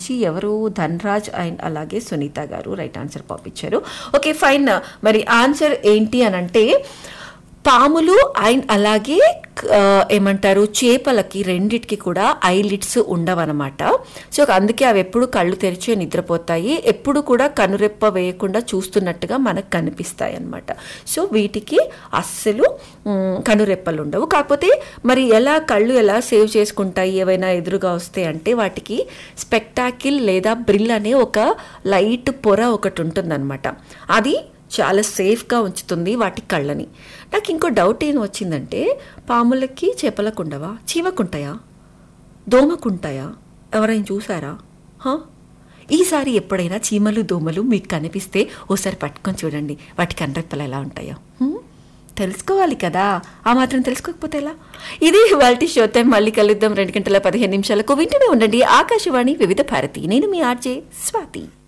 నుంచి ఎవరు ధన్రాజ్ అండ్ అలాగే సునీత గారు రైట్ ఆన్సర్ పంపించారు ఓకే ఫైన్ మరి ఆన్సర్ ఏంటి అని అంటే పాములు అండ్ అలాగే ఆ, ఏమంటారు చేపలకి రెండిటికి కూడా ఐలిడ్స్ ఉండవన్నమాట సో అందుకే అవి ఎప్పుడు కళ్ళు తెరిచే నిద్రపోతాయి ఎప్పుడు కూడా కనురెప్ప వేయకుండా చూస్తున్నట్టుగా మనకు కనిపిస్తాయి అన్నమాట సో వీటికి అస్సలు మ్, కనురెప్పలు ఉండవు కాకపోతే మరి ఎలా కళ్ళు ఎలా సేవ్ చేసుకుంటాయి ఏవైనా ఎదురుగా వస్తే అంటే వాటికి స్పెక్టాకిల్ లేదా బ్రిల్ అనే ఒక లైట్ పొర ఒకటి ఉంటుందన్నమాట అది చాలా సేఫ్గా ఉంచుతుంది వాటి కళ్ళని నాకు ఇంకో డౌట్ ఏం వచ్చిందంటే పాములకి చేపలకు ఉండవా చీమకుంటాయా దోమకుంటాయా ఎవరైనా చూసారా హా? ఈసారి ఎప్పుడైనా చీమలు దోమలు మీకు కనిపిస్తే ఓసారి పట్టుకొని చూడండి వాటి కనరెప్పలు ఎలా ఉంటాయో హ్మ్? తెలుసుకోవాలి కదా ఆ మాత్రం తెలుసుకోకపోతే ఎలా ఇది వాళ్ళ షోతే మళ్ళీ కలుద్దాం రెండు గంటల పదిహేను నిమిషాలకు వింటూనే ఉండండి ఆకాశవాణి వివిధ భారతి నేను మీ ఆర్జే స్వాతి